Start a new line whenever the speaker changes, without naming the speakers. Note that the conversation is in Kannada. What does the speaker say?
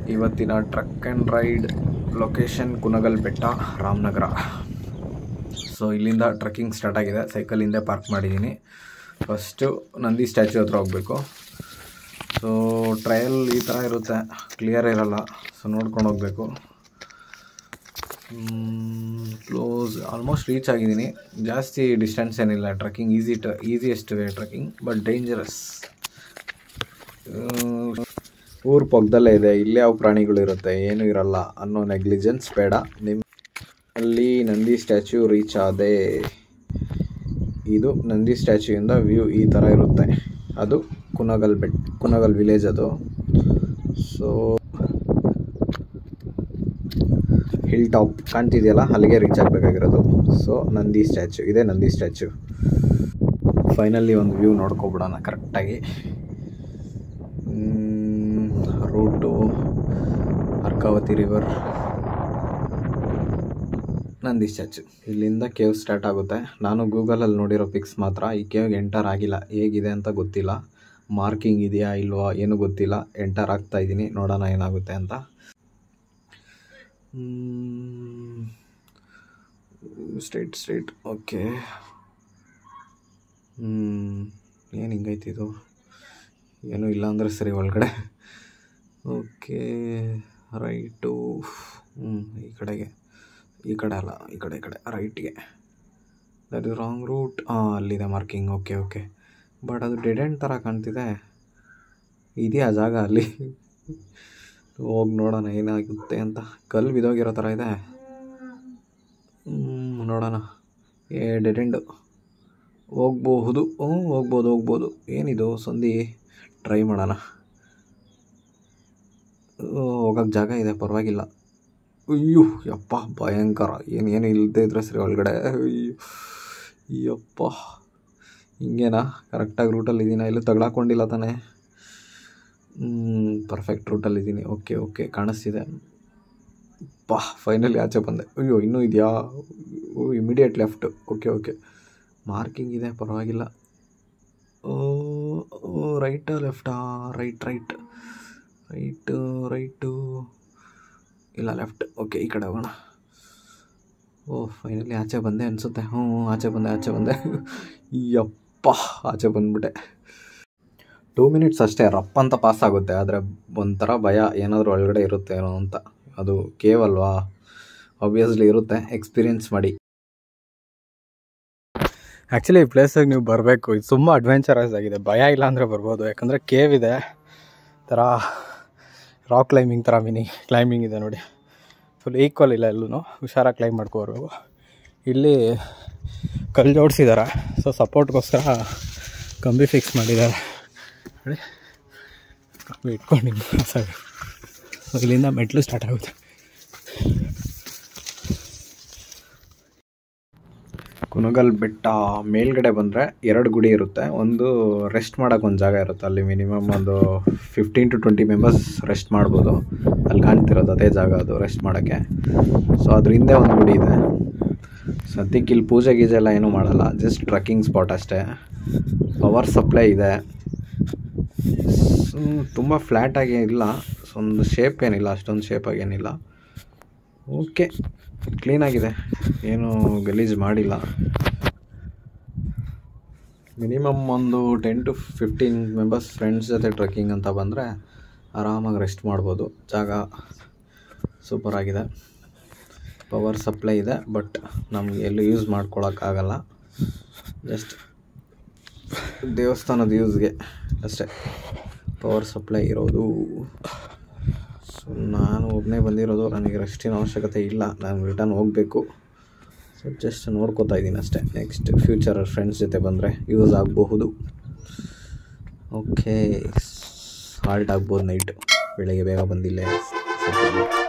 ಇವತ್ತಿನ trek and ride location Kunagal ಬೆಟ್ಟ ರಾಮನಗರ ಸೊ ಇಲ್ಲಿಂದ ಟ್ರಕ್ಕಿಂಗ್ ಸ್ಟಾರ್ಟ್ ಆಗಿದೆ ಸೈಕಲ್ ಹಿಂದೆ ಪಾರ್ಕ್ ಮಾಡಿದ್ದೀನಿ ಫಸ್ಟು ನಂದಿ ಸ್ಟ್ಯಾಚ್ಯೂ ಹತ್ರ ಹೋಗಬೇಕು ಸೊ ಟ್ರಯಲ್ ಈ ಥರ ಇರುತ್ತೆ ಕ್ಲಿಯರ್ ಇರಲ್ಲ ಸೊ ನೋಡ್ಕೊಂಡು ಹೋಗಬೇಕು ಕ್ಲೋಸ್ ಆಲ್ಮೋಸ್ಟ್ ರೀಚ್ ಆಗಿದ್ದೀನಿ ಜಾಸ್ತಿ ಡಿಸ್ಟೆನ್ಸ್ ಏನಿಲ್ಲ trekking easy to easiest way trekking but dangerous ಊರು ಪಕ್ಕದಲ್ಲೇ ಇದೆ ಇಲ್ಲೇ ಯಾವ ಪ್ರಾಣಿಗಳು ಇರುತ್ತೆ ಏನೂ ಇರಲ್ಲ ಅನ್ನೋ ನೆಗ್ಲಿಜೆನ್ಸ್ ಬೇಡ ನಿಮ್ಮ ಅಲ್ಲಿ ನಂದಿ ಸ್ಟ್ಯಾಚ್ಯೂ ರೀಚ್ ಆದೆ ಇದು ನಂದಿ ಸ್ಟ್ಯಾಚ್ಯೂಯಿಂದ ವ್ಯೂ ಈ ಥರ ಇರುತ್ತೆ ಅದು ಕುನಗಲ್ ಬೆಟ್ ಕುನಗಲ್ ವಿಲೇಜ್ ಅದು ಸೊ ಹಿಲ್ ಟಾಪ್ ಕಾಣ್ತಿದೆಯಲ್ಲ ಅಲ್ಲಿಗೆ ರೀಚ್ ಆಗಬೇಕಾಗಿರೋದು ಸೊ ನಂದಿ ಸ್ಟ್ಯಾಚ್ಯೂ ಇದೆ ನಂದಿ ಸ್ಟ್ಯಾಚ್ಯೂ ಫೈನಲಿ ಒಂದು ವ್ಯೂ ನೋಡ್ಕೊಬಿಡೋಣ ಕರೆಕ್ಟಾಗಿ route Arkavathi river Nandi statue ಇಲ್ಲಿಂದ ಕೇವ್ ಸ್ಟಾರ್ಟ್ ಆಗುತ್ತೆ ನಾನು ಗೂಗಲಲ್ಲಿ ನೋಡಿರೋ ಪಿಕ್ಸ್ ಮಾತ್ರ ಈ ಕೇವ್ಗೆ ಎಂಟರ್ ಆಗಿಲ್ಲ ಹೇಗಿದೆ ಅಂತ ಗೊತ್ತಿಲ್ಲ ಮಾರ್ಕಿಂಗ್ ಇದೆಯಾ ಇಲ್ವಾ ಏನೂ ಗೊತ್ತಿಲ್ಲ ಎಂಟರ್ ಆಗ್ತಾ ಇದ್ದೀನಿ ನೋಡೋಣ ಏನಾಗುತ್ತೆ ಅಂತ ಸ್ಟ್ರೈಟ್ ಸ್ಟ್ರೈಟ್ ಓಕೆ ಏನು ಹಿಂಗೈತೆ ಇದು ಏನೂ ಇಲ್ಲ ಅಂದರೆ ಸರಿ ಒಳಗಡೆ ಓಕೆ ರೈಟು ಹ್ಞೂ ಈ ಕಡೆಗೆ ಈ ಕಡೆ ಅಲ್ಲ ಈ ಕಡೆ ಈ ಕಡೆ ರೈಟ್ಗೆ ದಟ್ ಇಸ್ ರಾಂಗ್ ರೂಟ್ ಹಾಂ ಅಲ್ಲಿದೆ ಮಾರ್ಕಿಂಗ್ ಓಕೆ ಓಕೆ ಬಟ್ ಅದು ಡೆಡ್ ಎಂಡ್ ಥರ ಕಾಣ್ತಿದೆ ಇದೆಯಾ ಜಾಗ ಅಲ್ಲಿ ಹೋಗಿ ನೋಡೋಣ ಏನಾಗುತ್ತೆ ಅಂತ ಕಲ್ಲು ಬಿದೋಗಿರೋ ಥರ ಇದೆ ಹ್ಮ್, ನೋಡೋಣ ಏ ಡೆಡ್ ಎಂಡು ಹೋಗ್ಬಹುದು ಹ್ಞೂ ಹೋಗ್ಬೋದು ಹೋಗ್ಬೋದು ಏನಿದು ಸಂಧಿ ಟ್ರೈ ಮಾಡೋಣ ಹೋಗೋಕ್ಕೆ ಜಾಗ ಇದೆ ಪರವಾಗಿಲ್ಲ ಅಯ್ಯೋ ಯಪ್ಪ ಭಯಂಕರ ಏನು ಏನು ಇಲ್ಲದೆ ಇದ್ರೆ ಸರಿ ಒಳಗಡೆ ಅಯ್ಯೋ ಯಪ್ಪ ಹಿಂಗೇನಾ ಕರೆಕ್ಟಾಗಿ ರೂಟಲ್ಲಿ ಇದ್ದೀನ ಎಲ್ಲೂ ತಗ್ಲಾಕೊಂಡಿಲ್ಲ ತಾನೇ ಪರ್ಫೆಕ್ಟ್ ರೂಟಲ್ಲಿದ್ದೀನಿ ಓಕೆ ಓಕೆ ಕಾಣಿಸ್ತಿದೆ ಪಾ ಫೈನಲಿ ಆಚೆ ಬಂದೆ ಅಯ್ಯೋ ಇನ್ನೂ ಇದೆಯಾ immediate left okay okay marking ಇದೆ ಪರವಾಗಿಲ್ಲ ರೈಟಾ ಲೆಫ್ಟಾ ರೈಟ್ ರೈಟ್ ರೈಟು ರೈಟು ಇಲ್ಲ ಲೆಫ್ಟ್ ಓಕೆ ಈ ಕಡೆ ಹೋಗೋಣ ಓ ಫೈನಲಿ ಆಚೆ ಬಂದೆ ಅನಿಸುತ್ತೆ ಹ್ಞೂ ಆಚೆ ಬಂದೆ ಆಚೆ ಬಂದೆ ಯಪ್ಪ ಆಚೆ ಬಂದ್ಬಿಟ್ಟೆ ಟೂ ಮಿನಿಟ್ಸ್ ಅಷ್ಟೇ ರಪ್ಪ ಅಂತ ಪಾಸ್ ಆಗುತ್ತೆ ಆದರೆ ಒಂಥರ ಭಯ ಏನಾದರೂ ಒಳಗಡೆ ಇರುತ್ತೆ ಏನೋ ಅಂತ ಅದು ಕೇವಲ್ವಾ ಆಬ್ವಿಯಸ್ಲಿ ಇರುತ್ತೆ ಎಕ್ಸ್ಪೀರಿಯನ್ಸ್ ಮಾಡಿ
ಆ್ಯಕ್ಚುಲಿ ಈ ಪ್ಲೇಸಿಗೆ ನೀವು ಬರಬೇಕು ಇದು ತುಂಬ ಅಡ್ವೆಂಚರಸ್ ಆಗಿದೆ ಭಯ ಇಲ್ಲ ಅಂದರೆ ಬರ್ಬೋದು ಯಾಕಂದರೆ ಕೇವ್ ಇದೆ ಥರ ರಾಕ್ ಕ್ಲೈಂಬಿಂಗ್ ಥರ ಮಿನಿ ಕ್ಲೈಂಬಿಂಗ್ ಇದೆ ನೋಡಿ ಫುಲ್ ಈಕ್ವಲ್ ಇಲ್ಲ ಎಲ್ಲೂ ಹುಷಾರಾಗಿ ಕ್ಲೈಂಬ್ ಮಾಡ್ಕೋಬರ್ಬೇಕು ಇಲ್ಲಿ ಕಲ್ಲು ಜೋಡಿಸಿದ್ದಾರೆ ಸೊ ಸಪೋರ್ಟ್ಗೋಸ್ಕರ ಕಂಬಿ ಫಿಕ್ಸ್ ಮಾಡಿದ್ದಾರೆ ನೋಡಿ ಕಂಬಿ ಇಟ್ಕೊಂಡು ಹಿಂಗೆ ಸಾಕು ಸೊ ಇಲ್ಲಿಂದ ಮೆಟ್ಲು ಸ್ಟಾರ್ಟ್ ಆಗುತ್ತೆ
ಕುನಗಲ್ ಬೆಟ್ಟ ಮೇಲ್ಗಡೆ ಬಂದರೆ ಎರಡು ಗುಡಿ ಇರುತ್ತೆ ಒಂದು ರೆಸ್ಟ್ ಮಾಡೋಕೆ ಒಂದು ಜಾಗ ಇರುತ್ತೆ ಅಲ್ಲಿ ಮಿನಿಮಮ್ ಒಂದು fifteen to twenty members rest ಮಾಡ್ಬೋದು ಅಲ್ಲಿ ಕಾಣ್ತಿರೋದು ಅದೇ ಜಾಗ ಅದು ರೆಸ್ಟ್ ಮಾಡೋಕ್ಕೆ ಸೊ ಅದ್ರ ಹಿಂದೆ ಒಂದು ಗುಡಿ ಇದೆ ಸದ್ಯಕ್ಕೆ ಇಲ್ಲಿ ಪೂಜೆ ಗೀಜೆ ಎಲ್ಲ ಏನೂ ಮಾಡಲ್ಲ ಜಸ್ಟ್ ಟ್ರಕ್ಕಿಂಗ್ ಸ್ಪಾಟ್ ಅಷ್ಟೇ ಪವರ್ ಸಪ್ಲೈ ಇದೆ ತುಂಬ ಫ್ಲ್ಯಾಟಾಗಿ ಇಲ್ಲ ಸೊ ಒಂದು ಶೇಪ್ ಏನಿಲ್ಲ ಅಷ್ಟೊಂದು ಶೇಪಾಗಿ ಏನಿಲ್ಲ ಓಕೆ ಕ್ಲೀನಾಗಿದೆ ಏನು ಗಲೀಜು ಮಾಡಿಲ್ಲ ಮಿನಿಮಮ್ ಒಂದು ten to fifteen members friends ಜೊತೆ ಟ್ರೆಕ್ಕಿಂಗ್ ಅಂತ ಬಂದರೆ ಆರಾಮಾಗಿ ರೆಸ್ಟ್ ಮಾಡ್ಬೋದು ಜಾಗ ಸೂಪರಾಗಿದೆ ಪವರ್ ಸಪ್ಲೈ ಇದೆ ಬಟ್ ನಮಗೆ ಎಲ್ಲೂ ಯೂಸ್ ಮಾಡ್ಕೊಳಕ್ಕಾಗಲ್ಲ ಜಸ್ಟ್ ದೇವಸ್ಥಾನದ ಯೂಸ್ಗೆ ಅಷ್ಟೇ ಪವರ್ ಸಪ್ಲೈ ಇರೋದು ಸೊ ನಾನು ಒಬ್ಬನೇ ಬಂದಿರೋದು ನನಗೆ ರೆಸ್ಟಿನ ಅವಶ್ಯಕತೆ ಇಲ್ಲ ನಾನು ರಿಟರ್ನ್ ಹೋಗಬೇಕು ಸೊ ಜಸ್ಟ್ ನೋಡ್ಕೋತಾ ಇದ್ದೀನಿ ಅಷ್ಟೇ ನೆಕ್ಸ್ಟ್ ಫ್ಯೂಚರ್ ಫ್ರೆಂಡ್ಸ್ ಜೊತೆ ಬಂದರೆ ಯೂಸ್ ಆಗಬಹುದು ಓಕೆ ಹಾಲ್ಟ್ ಆಗ್ಬೋದು ನೈಟು ಬೆಳಗ್ಗೆ ಬೇಗ ಬಂದಿಲ್ಲ ಸ್ವಲ್ಪ